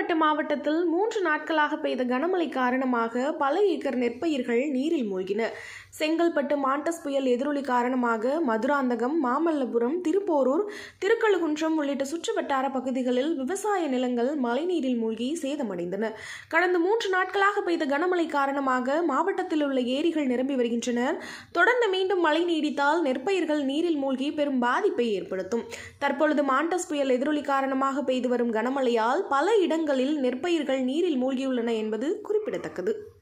செங்கல்பட்டு மாவட்டத்தில் மூன்று நாட்களாக பெய்த கனமழை காரணமாக பல ஏக்கர் நெற்பயிர்கள் நீரில் மூழ்கின செங்கல்பட்டு மாண்டஸ் புயல் எதிரொலி காரணமாக மதுராந்தகம் மாமல்லபுரம் திருப்போரூர் திருக்கழுகுன்றம் உள்ளிட்ட சுற்றுவட்டார பகுதிகளில் விவசாய நிலங்கள் மழைநீரில் மூழ்கி சேதமடைந்தன கடந்த மூன்று நாட்களாக பெய்த கனமழை காரணமாக மாவட்டத்தில் உள்ள ஏரிகள் நிரம்பி வருகின்றன தொடர்ந்து மீண்டும் மழை நீடித்தால் நெற்பயிர்கள் நீரில் மூழ்கி பெரும் பாதிப்பை ஏற்படுத்தும் தற்பொழுது மாண்டஸ் புயல் எதிரொலி காரணமாக பெய்து வரும் கனமழையால் பல இடங்களில் நெற்பயிர்கள் நீரில் மூழ்கியுள்ளன என்பது குறிப்பிடத்தக்கது